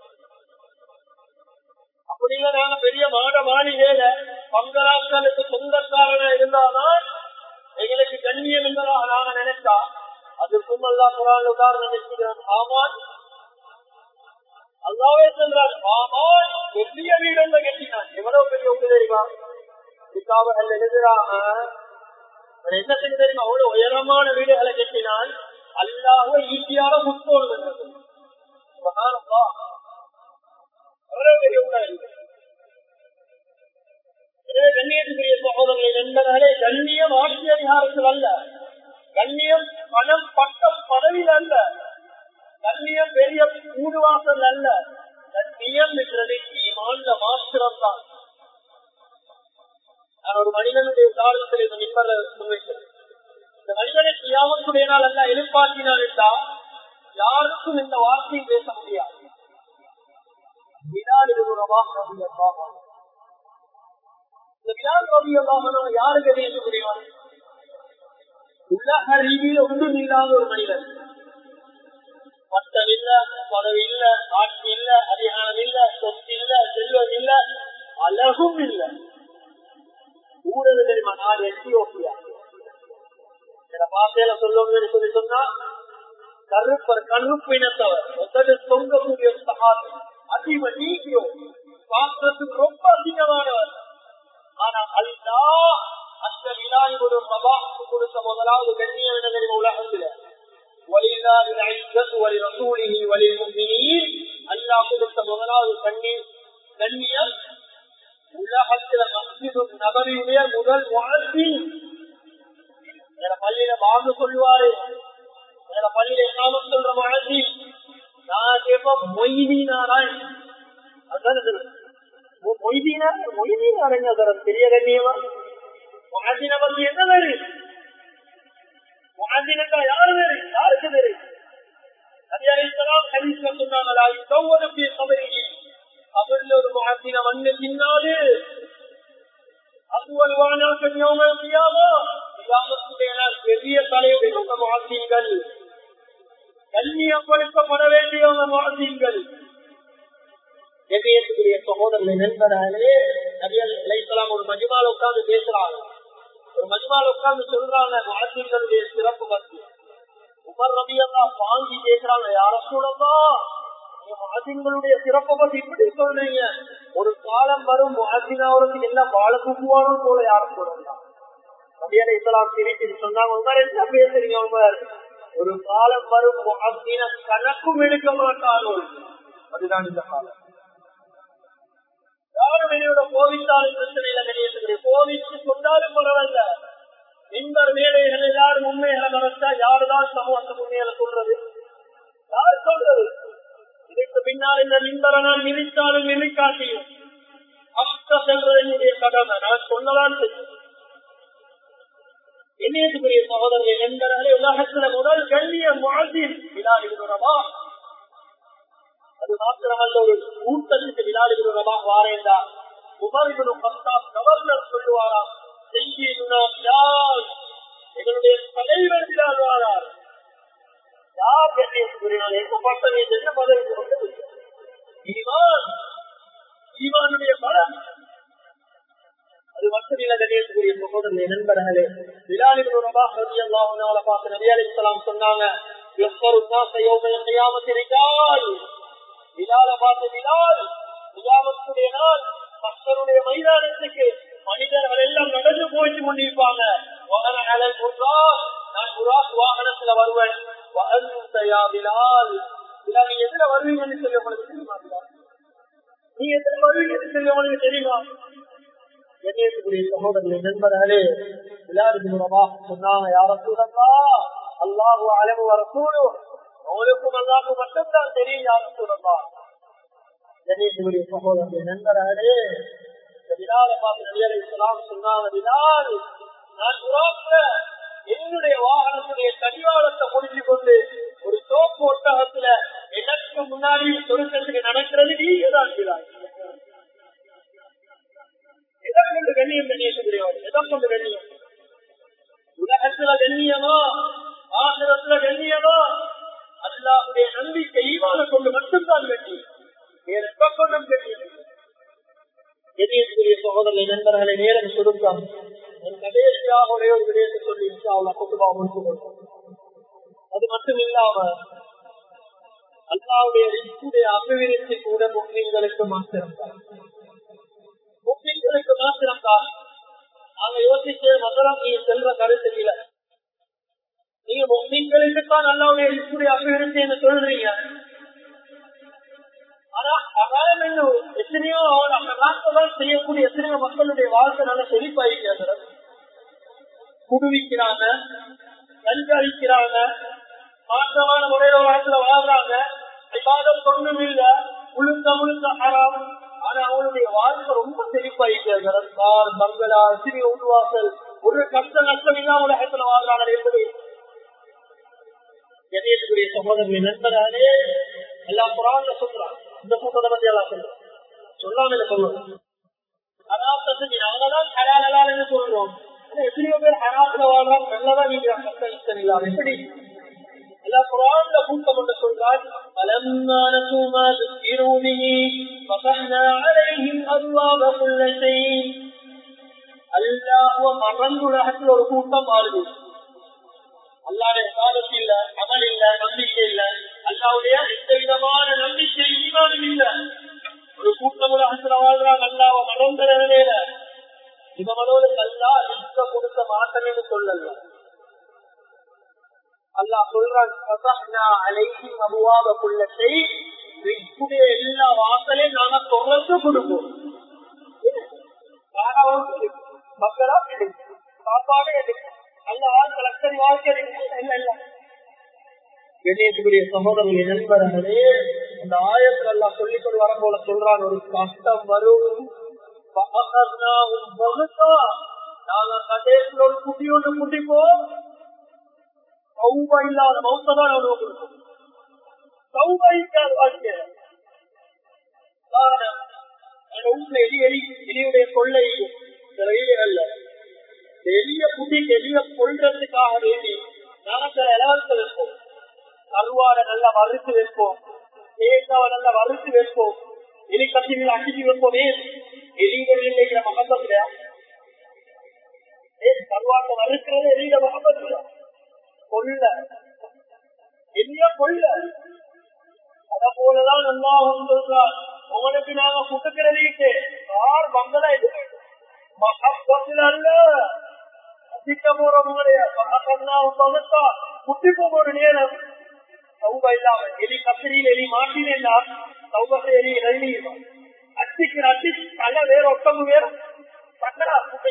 S1: அப்படி இல்ல நாங்க பெரிய மாட மாளிகையில பங்களாக்களுக்கு சொந்தக்காரனா இருந்தாதான் எங்களுக்கு கண்ணியம் என்பதாக நாங்க நினைச்சா அதுக்கும் அல்லா குரான் உதாரணம் இருக்கிறோம் ஆமான் அல்லாவே சென்றார் ஆமான் பெரிய வீடு என்ன கட்டினான் எவ்வளவு பெரிய வீடு தெரியுமா இதுக்காக எழுதுறாங்க என்ன செய்ய தெரியுமா அவ்வளவு உயரமான வீடுகளை கட்டினால் அல்லாஹ ஈஸியாக முத்தோடு எனவே கண்ணியத்துக்குரிய சகோதரர்களை நண்பர்களே கண்ணியம் ஆட்சி அதிகாரத்தில் அல்ல கண்ணியம் பணம் பட்டம் பதவியில் அல்ல கண்ணியம் பெரிய கூடுவாசல் அல்ல கண்ணியம் என்றது ஈமான்ல மாத்திரம் தான் நான் ஒரு மனிதனுடைய உதாரணத்தில் இந்த மின்பர முன்வைத்தேன் இந்த மனிதனை கியாமத்துடைய நாள் அல்ல எதிர்பார்த்தினால் என்றால் யாருக்கும் இந்த வார்த்தையை பேச முடியாது வினாடி இந்த வினாடி ரவியல்லாம யாருக்கு பேச முடியும் உலக ரீதியில் ஒன்றும் இல்லாத ஒரு மனிதன் பட்டம் இல்ல பதவி இல்ல ஆட்சி இல்ல அதிகாரம் இல்ல சொத்து இல்ல செல்வம் இல்ல அழகும் இல்ல ஊரது தெரியுமா நாடு எத்தியோப்பியா இந்த பாசையில சொல்லுவோம்னு சொல்லி சொன்னா கருப்பர் கருப்பு இனத்தவர் ஒத்தது தொங்கக்கூடிய சகாது அதிக நீக்கியோ பாத்திரத்துக்கு ரொம்ப அதிகமானவர் ஆனா அல்லா அந்த விழாய் ஒரு சபாக்கு கொடுத்த முதலாவது கண்ணியம் என்ன தெரியுமா உலகத்துல ولله العزة ولرسوله وللمؤمنين அல்லாஹ் கொடுத்த முதலாவது கண்ணீர் கண்ணியம் உலகத்துல மஸ்ஜிது நபரியுடைய முதல் வாழ்த்தி பள்ளியில வாங்க சொல்லுவாரு பள்ளியில காம சொல்ற வாழ்த்தி நான் கேட்போம் மொய்தீனாராய் அதான் மொய்தீனார் மொய்தீனாருங்க அதோட பெரிய கண்ணியமா வாழ்த்தின பத்தி என்ன வேறு வாழ்த்தினா யாரு வேறு யாருக்கு வேறு அவர்ல ஒரு வாழ்த்தின மண்ணு தின்னாது பெரிய தலையுடைய மாசீங்கள் கண்ணியப்படுத்தப்பட வேண்டிய மாசீங்கள் எதிர்க்கக்கூடிய சகோதரர்களை நண்பர்களே நபியல் இலைக்கலாம் ஒரு மஜிமால உட்கார்ந்து பேசுறாங்க ஒரு மஜிமால உட்கார்ந்து சொல்றாங்க மாசீங்களுடைய சிறப்பு பற்றி உமர் ரபியல்லா வாங்கி கேட்கிறாங்க யார சூழலாம் மாதிங்களுடைய சிறப்பை பத்தி இப்படி சொல்றீங்க ஒரு காலம் வரும் மாதினாவருக்கு எல்லாம் வாழ தூக்குவானோ போல யாரும் சொல்லலாம் அப்படியே இதெல்லாம் திருப்பி சொன்னாங்க உமர் என்ன பேசுறீங்க உமர் ஒரு காலம் வரும் மாதின கணக்கும் எடுக்க மாட்டாரோ அதுதான் இந்த காலம் யாரும் என்னோட கோவித்தாலும் பிரச்சனையில கிடையாது கோவிச்சு கொண்டாலும் பரவாயில்ல மின்பர் மேடைகள் எல்லாரும் உண்மைகளை மறைச்சா யாருதான் சமூகத்தை உண்மைகளை சொல்றது யார் சொல்றது இதற்கு பின்னால் இந்த மின்பரை நான் நினைத்தாலும் நினைக்காட்டியும் அப்த செல்றது என்னுடைய கடமை நான் சொல்லலாம் இணையத்துக்குரிய சகோதரர்கள் நண்பர்களே உலகத்துல முதல் கல்விய வாழ்வில் விழாடுகிறோமா அது மாத்திரமல்ல ஒரு கூட்டத்துக்கு விழாடுகிறோமா வாரேண்டா உமர்களும் பத்தாம் கவர்னர் சொல்லுவாராம் எங்களுடைய தலைவர் விழாடுவாரார் யார் கண்ணியத்துக்குரியால் எங்க பட்டம் என்ன பதவி கொண்டது ஈமான் ஈமானுடைய பலம் அது மட்டும் இல்ல கண்ணியத்துக்குரிய சகோதரர்களே நண்பர்களே விழாலிபுரம் ரபா ரவி அல்லாஹால பார்த்து நபி அலி இஸ்லாம் சொன்னாங்க விழால பார்த்து விழால் விழாமத்துடைய நாள் மக்களுடைய மைதானத்துக்கு மனிதர்கள் எல்லாம் நடந்து போயிட்டு கொண்டிருப்பாங்க நான் குராஸ் வாகனத்துல வருவேன் நீ எதுல வருவீங்கன்னு சொல்லி உங்களுக்கு தெரியுமா நீ எதுல வருவீங்கன்னு சொல்லி உங்களுக்கு தெரியுமா கண்ணியத்துக்குரிய சகோதரர்களை நண்பர்களே விளையாடு மூலமா சொன்னாங்க யார சூழல்லா அல்லாஹு அலமு வர சூழு அவளுக்கும் அல்லாஹு மட்டும்தான் தெரியும் யார சூழல்லா கண்ணியத்துக்குரிய சகோதரர்களை நண்பர்களே விழாவை பார்த்து நடிகரை இஸ்லாம் சொன்னாங்க விழால் நான் குராப்ல என்னுடைய வாகனத்துடைய கடிவாளத்தை முடிஞ்சு கொண்டு ஒரு சோப்பு ஒட்டகத்துல எனக்கு முன்னாடி சொருக்கத்துக்கு நடக்கிறது நீங்க தான் இதற்கு கண்ணியம் கண்ணியத்துக்குரியவர் எதை கொண்டு கண்ணியம் உலகத்துல கண்ணியமா ஆசிரத்துல கண்ணியமா அல்லாவுடைய நம்பிக்கை ஈவான கொண்டு மட்டும்தான் கண்ணியம் வேற எப்ப கொண்டும் கண்ணியம் கண்ணியத்துக்குரிய சகோதரனை நண்பர்களை நேரம் சுருக்கம் என் கடைசியாக ஒரே ஒரு விடயத்தை சொல்லி அவளை கொண்டு முடிச்சு அது மட்டும் இல்லாம அல்லாவுடைய ரிஸ்குடைய அபிவிருத்தி கூட முஸ்லிம்களுக்கு மாத்திரம்தான் முஸ்லிம்களுக்கு மாத்திரம்தான் நாங்க யோசிச்ச முதலாம் நீங்க செல்ற கருத்து இல்ல நீங்க முஸ்லிம்களுக்கு தான் அல்லாவுடைய ரிஸ்குடைய அபிவிருத்தி என்று சொல்றீங்க ஆனா அகாலம் என்ன எத்தனையோ நாட்கள் செய்யக்கூடிய எத்தனையோ மக்களுடைய வாழ்க்கை நல்ல செழிப்பாயிருக்கிறது குடுவிக்கிறாங்க கல்வி மாற்றமான முறையில வாழ்க்கையில வாழ்றாங்க விவாதம் ஒண்ணும் இல்ல முழுக்க முழுக்க ஹராம் ஆனா அவங்களுடைய வாழ்க்கை ரொம்ப செழிப்பாயிருக்கிறது கார் பங்களா சிறிய உருவாக்கல் ஒரு கஷ்ட நஷ்டம் இல்லாம உலகத்துல வாழ்றாங்க என்பது கணேசனுடைய சகோதரர்களை நண்பராலே எல்லாம் புறாங்க சொல்றாங்க இந்த கூட்டத்தை பத்தி எல்லாம் சொல்றோம் சொல்லாம சொல்லணும் அதாவது நாங்கதான் ஹலால் ஹலால் சொல்றோம் எத்தனையோ பேர் ஹராத்துல வாழ்றாங்க நல்லதான் நீங்க கஷ்ட நஷ்டம் இல்லாம எப்படி எல்லா குரான்ல கூட்டம் என்று சொல்றால் فلما نسوا ما ذكروا به فتحنا عليهم ابواب كل شيء அல்லாஹ் மறந்துலகத்தில் ஒரு கூட்டம் வாழ்வு அல்லாடைய சாதத்து இல்ல அமல் இல்ல நம்பிக்கை இல்ல அல்லாவுடைய எந்த விதமான நம்பிக்கை ஈமானும் இல்ல ஒரு கூட்டம் உலகத்துல வாழ்றாங்க அல்லாவ மறந்த நிலையில இவனோடு அல்லா நிற்க கொடுத்த மாற்றமே சொல்லல அல்லாஹ் சொல்றான் எல்லா வாசலையும் நாங்க தொடர்ந்து கொடுப்போம் மக்களா சாப்பாடு நல்ல வாழ்க்கை லட்சரி வாழ்க்கை இல்ல இல்ல கணேசுக்குரிய சகோதரர்களை நண்பர்களே அந்த ஆயத்தில் எல்லாம் சொல்லிக் கொண்டு வர போல சொல்றான் ஒரு கஷ்டம் வரும் நாங்க கடைசியில் ஒரு குட்டி ஒன்று குட்டிப்போம் சௌபா இல்லாத மௌத்ததான் அவனுக்கு கொடுக்கும் சௌபா இல்லாத வாழ்க்கை வீட்டுல எலி எலி எலியுடைய கொள்ளை சில வீடுகள்ல எளிய புதி எளிய கொள்றதுக்காக வேண்டி நாங்க சில இலவசத்தை வைப்போம் கருவாடை நல்லா வறுத்து வைப்போம் தேங்காவை நல்லா வறுத்து வைப்போம் எலி கட்டிகள் அடிச்சு வைப்போம் ஏன் எலிகளில் இருக்கிற மகத்தத்துல கருவாட்டை வறுக்கிறது எலியில மகத்தத்துல கொள்ள எளிய கொள்ள அத போலதான் நல்லா சொல்றார் உங்களுக்கு நாங்க குட்டுக்கிறதுக்கு யார் பங்களா இது மகப்பத்தில் அல்ல அதிக போறவங்களுடைய குட்டி போக ஒரு நேரம் சௌப இல்லாம எலி கத்திரியில் எலி மாட்டினா சௌபத்தை எலி எழுதிடுவோம் அத்திக்கிற அத்தி தலை வேற ஒட்டம்பு வேற சக்கரா குட்டி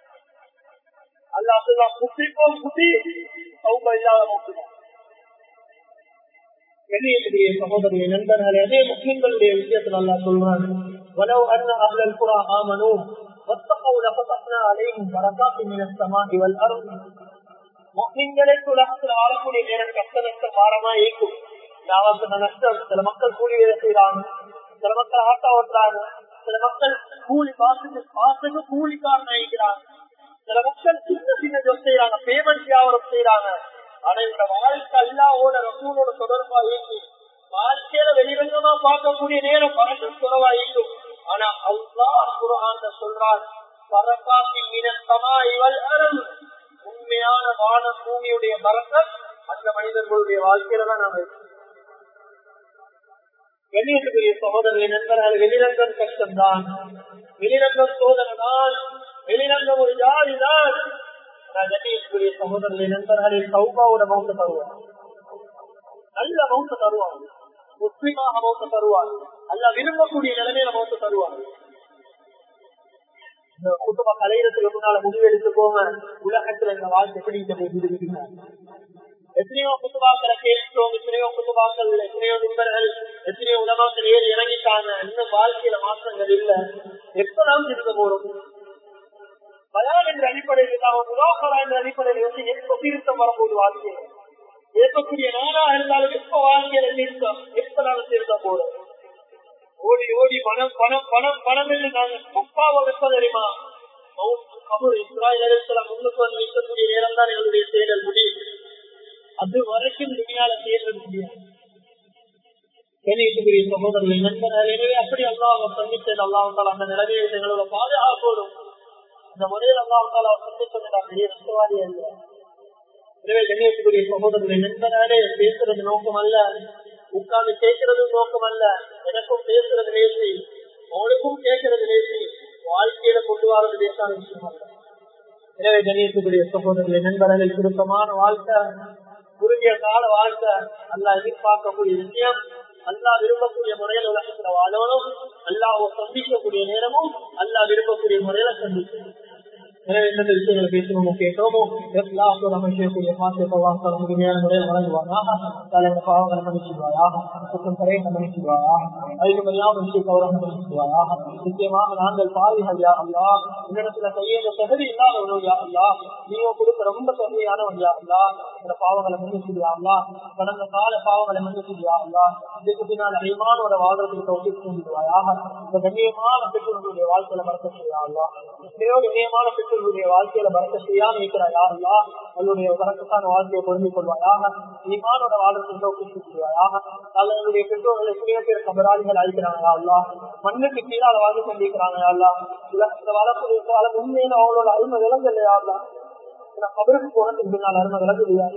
S1: அல்லா குட்டிப்போம் குட்டி சௌப இல்லாத நோக்குவோம் கண்ணியத்துடைய சகோதரர்களை நண்பர்களே அதே முஸ்லிம்களுடைய விஷயத்தில் அல்லா சொல்றாங்க ولو أن أهل القرى آمنوا واتقوا لفتحنا عليهم بركات من السماء والأرض முஸ்லிம்களுக்கு உலகத்தில் வாழக்கூடிய நேரம் கஷ்ட நஷ்டம் வாரமா இருக்கும் யாவது நஷ்டம் சில மக்கள் கூலி வேலை செய்யறாங்க சில மக்கள் ஆட்டோ ஓட்டுறாங்க சில மக்கள் கூலி பாசுக்கு பாசுக்கு கூலிக்காரன் ஆகிக்கிறாங்க சில மக்கள் சின்ன சின்ன ஜொப் செய்யறாங்க பேமெண்ட் வியாபாரம் செய்யறாங்க ஆனா இவரோட வாழ்க்கை அல்லாவோட ரசூலோட தொடர்பா இயக்கி வாழ்க்கையில வெளிரங்கமா பார்க்கக்கூடிய நேரம் பறக்க குறவா இருக்கும் ஆனா அல்லா குரான் சொல்றான் பரப்பாக்கி மினத்தமா இவள் அறம் உண்மையான வான பூமியுடைய பறக்கம் அந்த மனிதர்களுடைய வாழ்க்கையில தான் நாம வெளியிட்டுக்குரிய சகோதரர்களை நண்பர்கள் வெளிரங்கம் கஷ்டம்தான் வெளிரங்கம் சோதனை தான் வெளிரங்கம் ஒரு ஜாதி தான் கணேஷ்குரிய சகோதரர்களை நண்பர்களை சௌபாவோட மௌத்த தருவார் நல்ல மௌத்த தருவாங்க முஸ்லிமாக மௌத்த தருவார் அல்ல விரும்பக்கூடிய நிலைமையில மௌத்த தருவாங்க இந்த குடும்ப கலையிறதுக்கு முன்னால முடிவெடுத்து போங்க உலகத்துல இந்த வாழ்க்கை எப்படி எத்தனையோ குத்துபாக்களை கேட்டோம் எத்தனையோ குத்துபாக்கள் எத்தனையோ நண்பர்கள் எத்தனையோ உலகத்தில் ஏறி இறங்கிட்டாங்க இன்னும் வாழ்க்கையில மாற்றங்கள் இல்ல எப்பதான் இருக்க போறோம் பயான் என்ற அடிப்படையில் நாம முதாகரா என்ற அடிப்படையில் வந்து எப்ப திருத்தம் வரும்போது வாழ்க்கையில ஏற்கக்கூடிய நாளா இருந்தாலும் எப்ப வாழ்க்கையில திருத்தம் எப்ப நாங்க திருத்த போறோம் ஓடி ஓடி பணம் பணம் பணம் பணம் என்று நாங்க தப்பாவை வைப்ப தெரியுமா கபூர் இஸ்ராயல் முன்னுக்கு வந்து வைக்கக்கூடிய நேரம் தான் எங்களுடைய தேடல் முடியும் அது வரைக்கும் துணியால தேர்தல் முடியாது கணேசபுரிய சகோதரர்கள் நண்பர்கள் எனவே அப்படி அல்லாஹ் சந்தித்தது அல்லாஹால அந்த நிலைமையை எங்களோட பாதுகாப்போடும் அந்த முறையில் அல்லாஹால சந்தித்தது பெரிய நஷ்டவாதி அல்ல எனவே கணேசபுரிய சகோதரர்களை நண்பனாலே பேசுறது நோக்கம் அல்ல உட்கார்ந்து கேட்கறது நோக்கம் அல்ல எனக்கும் பேசுறது லேசி அவனுக்கும் கேட்கறது லேசி வாழ்க்கையில கொண்டு வரது லேசான விஷயம் அல்ல எனவே கணேசபுரிய சகோதரர்களை நண்பர்கள் சுருக்கமான வாழ்க்கை குறுகிய கால வாழ்க்கை அல்ல எதிர்பார்க்கக்கூடிய விஷயம் அல்லா விரும்பக்கூடிய முறையில உலகத்துல வாழணும் அல்லாஹ் சந்திக்கக்கூடிய நேரமும் அல்லா விரும்பக்கூடிய முறையில சந்திக்கணும் எனவே எந்தெந்த விஷயங்களை பேசணுமோ கேட்டோமோ எல்லாத்தோட அமைச்சக்கூடிய பாத்தியத்தை வாசல முழுமையான முறையில் வழங்குவாயாக தலைவர் பாவங்களை மன்னிச்சுவாயாக குற்றம் கரையை மன்னிச்சுவாயாக அதுக்கு மரியாதை விஷயம் கௌரவம் மன்னிச்சுவாயாக நிச்சயமாக நாங்கள் பாவிகள் யா அல்லா என்னிடத்துல கையேந்த தகுதி இல்லாதவனும் யா அல்லா நீயோ கொடுக்க ரொம்ப தகுதியானவன் யா அல்லா இந்த பாவங்களை மன்னிச்சுடியா அல்லா கடந்த கால பாவங்களை மன்னிச்சுடியா அல்லா இதுக்கு பின்னால் அதிகமானோட வாழ்றதுக்கு தோசிச்சுவாயாக இந்த கண்ணியமான பெற்றோர்களுடைய வாழ்க்கையில மறக்க செய்யா அல்லா எத்தனையோ கண்ணியமான பெற்றோர்களுடைய வாழ்க்கையில மறக்க செய்யாம இருக்கிறாயா அல்லா அவளுடைய வரக்கத்தான வாழ்க்கையை பொருந்திக் கொள்வாயாக ஈமானோட வாழ்றதுக்கு தோசிச்சுவாயாக அவர்களுடைய பெற்றோர்கள் எத்தனையோ பேர் கபராளிகள் அழிக்கிறாங்க அல்லா மண்ணுக்கு கீழால வாழ்ந்து கொண்டிருக்கிறாங்க அல்லா உலகத்துல வாழக்கூடிய காலம் உண்மையில அவளோட அருமை விலங்கு இல்லையா அல்லா கபருக்கு போனதுக்கு பின்னால் அருமை விலங்கு இல்லையா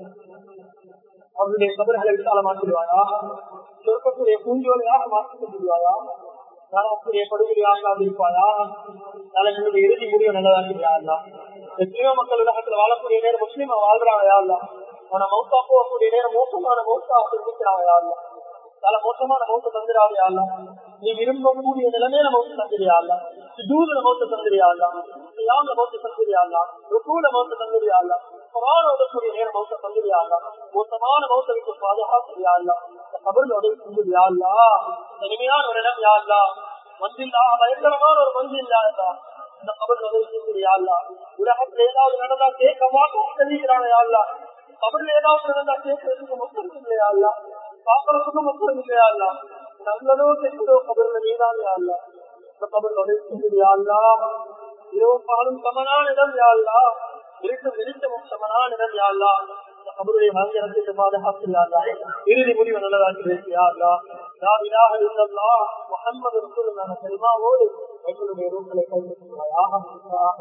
S1: அவருடைய கபர்களை விசாலமாக்கிடுவாயா சொர்க்கத்துடைய பூஞ்சோலையாக மாற்றிக் கொண்டிருவாயா நரகத்துடைய படுகொலையாக இருப்பாயா தலைவர்களுடைய இறுதி முடிவு நல்லதாகிறாயா எத்தனையோ மக்கள் உலகத்துல வாழக்கூடிய நேரம் முஸ்லீமா வாழ்றாங்க யாருல அவனை மௌத்தா போகக்கூடிய நேரம் மோசமான மௌத்தா இருக்கிறாங்க யாருல பல மோசமான மௌத்த தந்துடாதையால நீ விரும்பக்கூடிய நிலைமையில மௌத்த தந்துடியால சுஜூதுல மௌத்த தந்துடியால யாம மௌத்த தந்துடியால ருக்கூல மௌத்த தந்துடியால குரான் ஓதக்கூடிய நேரம் மௌத்த தந்துடியால மோசமான மௌத்தவிற்கு பாதுகாப்பு கபர்ல உதவி செஞ்சுடியால இனிமையான ஒரு இடம் யாருலா மந்தில்லா பயங்கரமான ஒரு மந்தி இல்லாதா இந்த கபர்ல உதவி செஞ்சுடியால உலகத்துல ஏதாவது நடந்தா கேட்க மாட்டோம் தெரிவிக்கிறாங்க யாருலா கபர்ல ஏதாவது நடந்தா கேட்கறதுக்கு மக்கள் இல்லையா பாக்குறதுக்கு மக்கள் இல்லையா நல்லதோ கெட்டதோ கபர்ல நீதான் யாழ்லா இந்த கபர் யாழ்லா இரவு பாலும் சமனான இடம் யாழ்லா இருக்கும் வெளிச்சமும் சமனான இடம் யாழ்லா இந்த கபருடைய மந்திரத்துக்கு பாதுகாப்பு யாழ்லா இறுதி முடிவு நல்லதாக்கி வைக்கியாள்லா யாவிலாக இல்லல்லா முகம்மது ரசூலுல்லான பெருமாவோடு எங்களுடைய ரூக்களை கைப்பற்றுவாயாக